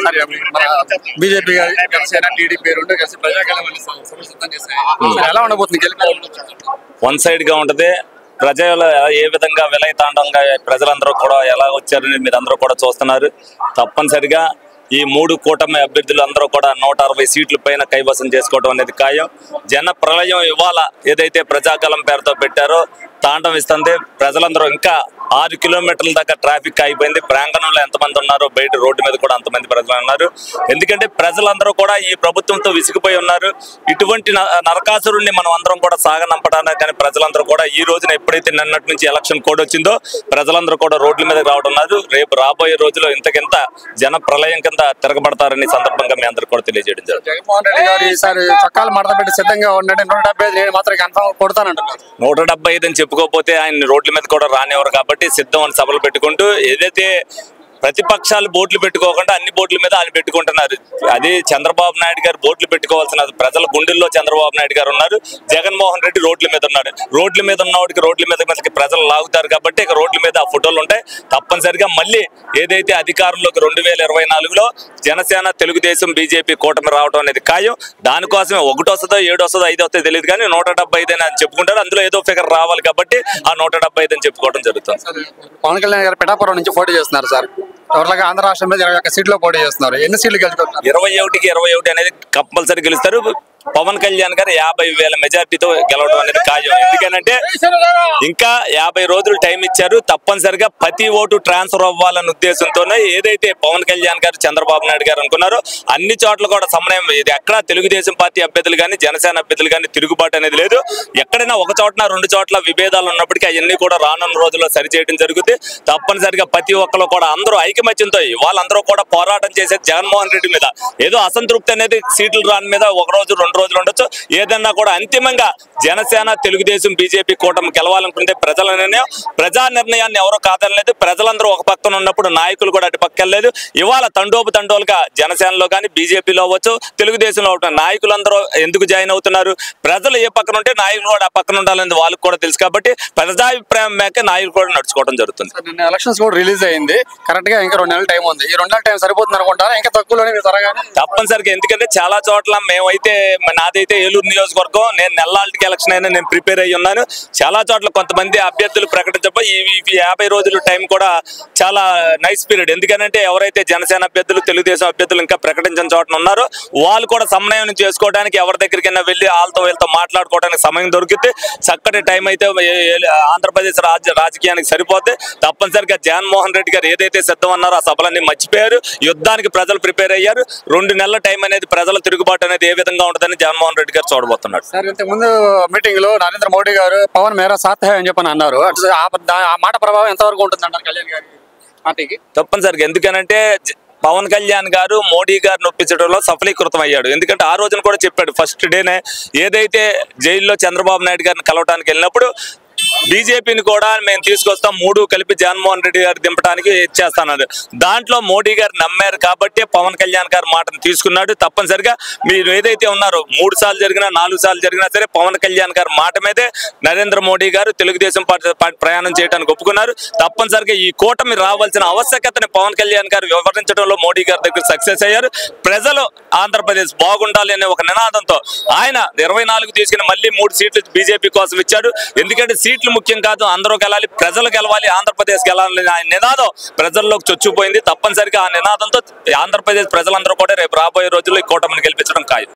sir మన BJP గారి Janasena TDP రెండు కలిసి ప్రజాకళం సభలు సిద్ధం చేశాయి సార్ ఎలా ఉండబోతుంది గెలిపి వన్ సైడ్ గా ఉంటది ప్రజలు ఏ విధంగా విలయతాండంగా ప్రజలందరూ కూడా ఎలా వచ్చారని మీరు అందరూ కూడా చూస్తున్నారు తప్పనిసరిగా ఈ మూడు కూటమి అభ్యర్థులు అందరూ కూడా నూట అరవై సీట్ల పైన కైవసం చేసుకోవడం అనేది ఖాయం జన ప్రళయం ఇవాళ ఏదైతే ప్రజాకలం పేరుతో పెట్టారో తాండం ఇస్తుంది ప్రజలందరూ ఇంకా ఆరు కిలోమీటర్ల దాకా ట్రాఫిక్ అయిపోయింది ప్రాంగణంలో ఎంతమంది ఉన్నారో బయట రోడ్డు మీద కూడా అంతమంది ప్రజలు ఉన్నారు ఎందుకంటే ప్రజలందరూ కూడా ఈ ప్రభుత్వంతో విసిగిపోయి ఉన్నారు ఇటువంటి న- నరకాసురుణ్ణి మనం అందరం కూడా సాగనంపడానికి కానీ ప్రజలందరూ కూడా ఈ రోజున ఎప్పుడైతే నిన్నటి నుంచి ఎలక్షన్ కోడ్ వచ్చిందో ప్రజలందరూ కూడా రోడ్ల మీద రావడం ఉన్నారు రేపు రాబోయే రోజుల్లో ఇంతకింత జన ప్రళయం కింద తిరగబడతారని ఈ సందర్భంగా మీ అందరికీ కూడా తెలియజేయడం జరుగుతుంది జగన్మోహన్ రెడ్డి గారు ఈసారి చొక్కాలు మడత పెట్టి సిద్ధంగా ఉండండి నూట డెబ్బై ఐదు నేను మాత్రం కన్ఫర్మ్ కొడతానంటున్నారు నూట డెబ్బై ఐదు అని చెప్పుకోకపోతే ఆయన రోడ్ల మీద కూడా రానివ్వరు కాబట్టి సిద్ధం అని సభలు పెట్టుకుంటూ ఏదైతే ప్రతిపక్షాలు బోట్లు పెట్టుకోకుండా అన్ని బోట్ల మీద ఆయన పెట్టుకుంటున్నారు అది చంద్రబాబు నాయుడు గారు బోట్లు పెట్టుకోవాల్సిన ప్రజల గుండెల్లో చంద్రబాబు నాయుడు గారు ఉన్నారు జగన్మోహన్ రెడ్డి రోడ్ల మీద ఉన్నాడు రోడ్ల మీద ఉన్నవాడికి రోడ్ల మీద మీదకి ప్రజలు లాగుతారు కాబట్టి ఇక రోడ్ల మీద ఆ ఫోటోలు ఉంటాయి తప్పనిసరిగా మళ్ళీ ఏదైతే అధికారంలోకి రెండు వేల ఇరవై నాలుగులో జనసేన తెలుగుదేశం బీజేపీ కూటమి రావడం అనేది ఖాయం దానికోసమే ఒకటి వస్తుందో ఏడు వస్తుందో ఐదు వస్తుందో తెలియదు కానీ నూట డెబ్బై ఐదు అని చెప్పుకుంటారు అందులో ఏదో ఫిగర్ రావాలి కాబట్టి ఆ నూట డెబ్బై ఐదు అని చెప్పుకోవడం జరుగుతుంది సార్ పవన్ కళ్యాణ్ గారు పిఠాపురం నుంచి పోటీ చేస్తున్నారు సార్ టోటల్గా ఆంధ్ర రాష్ట్రం మీద ఇరవై ఒక్క సీట్లో పోటీ చేస్తున్నారు ఎన్ని సీట్లు గెలుచుకుంటున్నారు ఇరవై ఒకటికి ఇరవై ఒకటి అనేది కంపల్సరీ గెలుస్తారు పవన్ కళ్యాణ్ గారు యాభై వేల మెజార్టీతో గెలవడం అనేది ఖాయం ఎందుకనంటే ఇంకా యాభై రోజులు టైం ఇచ్చారు తప్పనిసరిగా ప్రతి ఓటు ట్రాన్స్ఫర్ అవ్వాలన్న ఉద్దేశంతోనే ఏదైతే పవన్ కళ్యాణ్ గారు చంద్రబాబు నాయుడు గారు అనుకున్నారో అన్ని చోట్ల కూడా సమన్వయం ఇది ఎక్కడ తెలుగుదేశం పార్టీ అభ్యర్థులు కానీ జనసేన అభ్యర్థులు కానీ తిరుగుబాటు అనేది లేదు ఎక్కడైనా ఒక చోటన రెండు చోట్ల విభేదాలు ఉన్నప్పటికీ అవన్నీ కూడా రానున్న రోజుల్లో సరిచేయడం జరుగుతుంది తప్పనిసరిగా ప్రతి ఒక్కరు కూడా అందరూ ఐకమత్యంతో వాళ్ళందరూ కూడా పోరాటం చేసేది జగన్మోహన్ రెడ్డి మీద ఏదో అసంతృప్తి అనేది సీట్లు రాని మీద ఒక రోజు రెండు రోజులు ఉండొచ్చు ఏదన్నా కూడా అంతిమంగా జనసేన తెలుగుదేశం బీజేపీ కూటమి గెలవాలనుకుంటే ప్రజల నిర్ణయం ప్రజా నిర్ణయాన్ని ఎవరో కాదనలేదు ప్రజలందరూ ఒక పక్కన ఉన్నప్పుడు నాయకులు కూడా అటు పక్కన లేదు ఇవాళ తండోపు తండోలుగా జనసేనలో కానీ బీజేపీలో అవ్వచ్చు తెలుగుదేశంలో అవ్వచ్చు నాయకులందరూ ఎందుకు జాయిన్ అవుతున్నారు ప్రజలు ఏ పక్కన ఉంటే నాయకులు కూడా ఆ పక్కన ఉండాలని వాళ్ళకి కూడా తెలుసు కాబట్టి ప్రజాభిప్రాయం మేక నాయకులు కూడా నడుచుకోవడం జరుగుతుంది సార్ నిన్న ఎలక్షన్స్ కూడా రిలీజ్ అయింది కరెక్ట్ గా ఇంకా రెండు నెలల టైం ఉంది ఈ రెండు నెలల టైం సరిపోతుంది అనుకుంటారా ఇంకా తక్కువలోనే మీరు త్వరగానే తప్పనిసరిగా ఎందుకంటే చాలా చోట్ల మేమైతే మ- నాదైతే ఏలూరు నియోజకవర్గం నేను నెల్లాళ్ళకి ఎలక్షన్ అయినా నేను ప్రిపేర్ అయ్యి ఉన్నాను చాలా చోట్ల కొంతమంది అభ్యర్థులు ప్రకటించబో ఈ ఈ యాభై రోజులు టైం కూడా చాలా నైస్ పీరియడ్ ఎందుకంటే ఎవరైతే జనసేన అభ్యర్థులు తెలుగుదేశం అభ్యర్థులు ఇంకా ప్రకటించిన చోట ఉన్నారో వాళ్ళు కూడా సమన్వయం చేసుకోవడానికి ఎవరి దగ్గరికైనా వెళ్ళి వాళ్ళతో వీళ్ళతో మాట్లాడుకోవడానికి సమయం దొరికితే చక్కటి టైం అయితే ఏ- ఏ- ఆంధ్రప్రదేశ్ రాజ్య రాజకీయానికి సరిపోతే తప్పనిసరిగా జగన్మోహన్ రెడ్డి గారు ఏదైతే సిద్ధం అన్నారో ఆ సభలన్నీ మర్చిపోయారు యుద్ధానికి ప్రజలు ప్రిపేర్ అయ్యారు రెండు నెలల టైం అనేది ప్రజల తిరుగుబాటు అనేది ఏ విధంగా ఉంటుందని జగన్మోహన్ రెడ్డి గారు చూడబోతున్నాడు సార్ ఇంతకు ముందు మీటింగ్ లో నరేంద్ర మోడీ గారు పవన్ మేరా సాత్ హై అని చెప్పని అన్నారు అటు ఆ దా- ఆ మాట ప్రభావం ఎంతవరకు ఉంటుంది అంటారు కళ్యాణ్ గారి పార్టీకి తప్పనిసరిగా ఎందుకనంటే జ- పవన్ కళ్యాణ్ గారు మోడీ గారిని ఒప్పించడంలో సఫలీకృతం అయ్యాడు ఎందుకంటే ఆ రోజున కూడా చెప్పాడు ఫస్ట్ డేనే ఏదైతే జైల్లో చంద్రబాబు నాయుడు గారిని కలవటానికి వెళ్ళినప్పుడు బీజేపీని కూడా మేము తీసుకొస్తాం మూడు కలిపి జగన్మోహన్ రెడ్డి గారు దింపడానికి చేస్తానన్నారు దాంట్లో మోడీ గారు నమ్మారు కాబట్టి పవన్ కళ్యాణ్ గారు మాటను తీసుకున్నాడు తప్పనిసరిగా మీరు ఏదైతే ఉన్నారో మూడు సార్లు జరిగినా నాలుగు సార్లు జరిగినా సరే పవన్ కళ్యాణ్ గారి మాట మీదే నరేంద్ర మోడీ గారు తెలుగుదేశం పార్టీ పార్టీ ప్రయాణం చేయడానికి ఒప్పుకున్నారు తప్పనిసరిగా ఈ కూటమి రావాల్సిన ఆవశ్యకతని పవన్ కళ్యాణ్ గారు వివరించడంలో మోడీ గారి దగ్గర సక్సెస్ అయ్యారు ప్రజలు ఆంధ్రప్రదేశ్ బాగుండాలి అనే ఒక నినాదంతో ఆయన ఇరవై నాలుగు తీసుకుని మళ్ళీ మూడు సీట్లు బీజేపీ కోసం ఇచ్చాడు ఎందుకంటే సీట్లు ముఖ్యం కాదు అందరూ గెలాలి ప్రజలు గెలవాలి ఆంధ్రప్రదేశ్ గెలాలి అనే ఆయన నినాదం ప్రజల్లోకి చొచ్చుకుపోయింది తప్పనిసరిగా ఆ నినాదంతో ఆంధ్రప్రదేశ్ ప్రజలందరూ కూడా రేపు రాబోయే రోజుల్లో ఈ కూటమిని గెలిపించడం ఖాయం